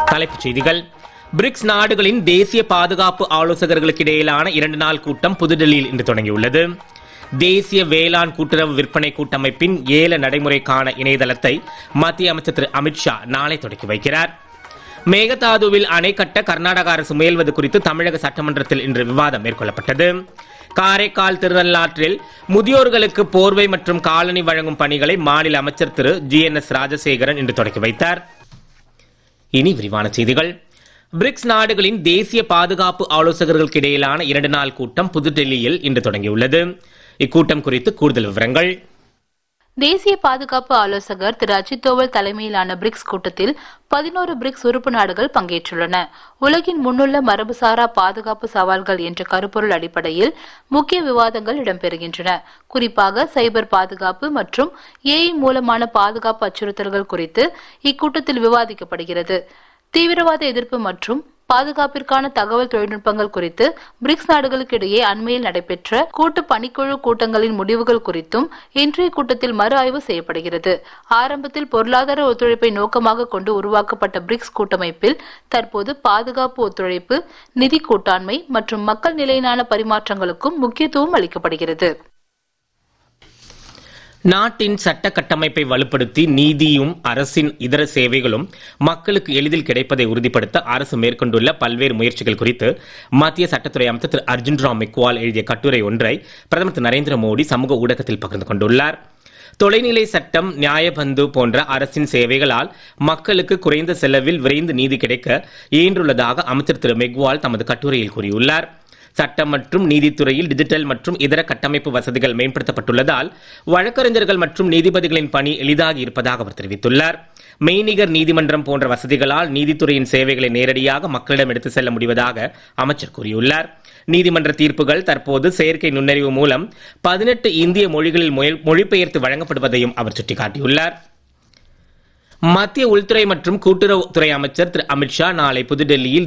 தலைப்புச் செய்திகள் பிரிக்ஸ் நாடுகளின் தேசிய பாதுகாப்பு ஆலோசகர்களுக்கு இடையிலான இரண்டு நாள் கூட்டம் புதுடெல்லியில் இன்று தொடங்கியுள்ளது தேசிய வேளாண் கூட்டுறவு விற்பனை கூட்டமைப்பின் ஏல நடைமுறைக்கான இணையதளத்தை மத்திய அமைச்சர் திரு அமித்ஷா நாளை தொடங்கி வைக்கிறார் மேகதாதுவில் அணை கட்ட கர்நாடக அரசு முயல்வது குறித்து தமிழக சட்டமன்றத்தில் இன்று விவாதம் மேற்கொள்ளப்பட்டது காரைக்கால் திருநள்ளாற்றில் முதியோர்களுக்கு போர்வை மற்றும் காலணி வழங்கும் பணிகளை மாநில அமைச்சர் Thiru G N S Rajasekaran இன்று தொடங்கி வைத்தார் இனி விரிவான செய்திகள் பிரிக்ஸ் நாடுகளின் தேசிய பாதுகாப்பு ஆலோசகர்களுக்கு இடையிலான இரண்டு நாள் கூட்டம் புதுடெல்லியில் இன்று தொடங்கியுள்ளது இக்கூட்டம் குறித்து கூடுதல் விவரங்கள் தேசிய பாதுகாப்பு ஆலோசகர் திரு அஜித் தோவல் தலைமையிலான பிரிக்ஸ் கூட்டத்தில் பதினோரு பிரிக்ஸ் உறுப்பு நாடுகள் பங்கேற்றுள்ளன உலகின் முன்னுள்ள மரபுசாரா பாதுகாப்பு சவால்கள் என்ற கருப்பொருள் அடிப்படையில் முக்கிய விவாதங்கள் இடம்பெறுகின்றன குறிப்பாக சைபர் பாதுகாப்பு மற்றும் ஏஐ மூலமான பாதுகாப்பு அச்சுறுத்தல்கள் குறித்து இக்கூட்டத்தில் விவாதிக்கப்படுகிறது தீவிரவாத எதிர்ப்பு மற்றும் பாதுகாப்பிற்கான தகவல் தொழில்நுட்பங்கள் குறித்து பிரிக்ஸ் நாடுகளுக்கு இடையே அண்மையில் நடைபெற்ற கூட்டு பணிக்குழு கூட்டங்களின் முடிவுகள் குறித்தும் இன்றைய கூட்டத்தில் மறு ஆய்வு செய்யப்படுகிறது ஆரம்பத்தில் பொருளாதார ஒத்துழைப்பை நோக்கமாக கொண்டு உருவாக்கப்பட்ட பிரிக்ஸ் கூட்டமைப்பில் தற்போது பாதுகாப்பு ஒத்துழைப்பு நிதி கூட்டாண்மை மற்றும் மக்கள் நிலையிலான பரிமாற்றங்களுக்கும் முக்கியத்துவம் அளிக்கப்படுகிறது நாட்டின் சட்ட கட்டமைப்பை வலுப்படுத்தி நீதியும் அரசின் இதர சேவைகளும் மக்களுக்கு எளிதில் கிடைப்பதை உறுதிப்படுத்த அரசு மேற்கொண்டுள்ள பல்வேறு முயற்சிகள் குறித்து மத்திய சட்டத்துறை அமைச்சர் திரு அர்ஜுன் ராம் மெக்வால் எழுதிய கட்டுரை ஒன்றை பிரதமர் திரு நரேந்திர மோடி சமூக ஊடகத்தில் பகிர்ந்து கொண்டுள்ளார் தொலைநிலை சட்டம் நியாயபந்து போன்ற அரசின் சேவைகளால் மக்களுக்கு குறைந்த செலவில் விரைந்து நீதி கிடைக்க இயன்றுள்ளதாக அமைச்சர் திரு மெக்வால் தமது கட்டுரையில் கூறியுள்ளார் சட்டம் மற்றும் நீதித்துறையில் டிஜிட்டல் மற்றும் இதர கட்டமைப்பு வசதிகள் மேம்படுத்தப்பட்டுள்ளதால் வழக்கறிஞர்கள் மற்றும் நீதிபதிகளின் பணி எளிதாகி இருப்பதாக அவர் தெரிவித்துள்ளார் மெய்நிகர் நீதிமன்றம் போன்ற வசதிகளால் நீதித்துறையின் சேவைகளை நேரடியாக மக்களிடம் எடுத்து செல்ல முடிவதாக அமைச்சர் கூறியுள்ளார் நீதிமன்ற தீர்ப்புகள் தற்போது செயற்கை நுண்ணறிவு மூலம் பதினெட்டு இந்திய மொழிகளில் மொழி- மொழிபெயர்த்து வழங்கப்படுவதையும் அவர் சுட்டிக்காட்டியுள்ளார் மத்திய உள்துறை மற்றும் கூட்டுறவுத்துறை அமைச்சர் திரு அமித்ஷா நாளை புதுடெல்லியில்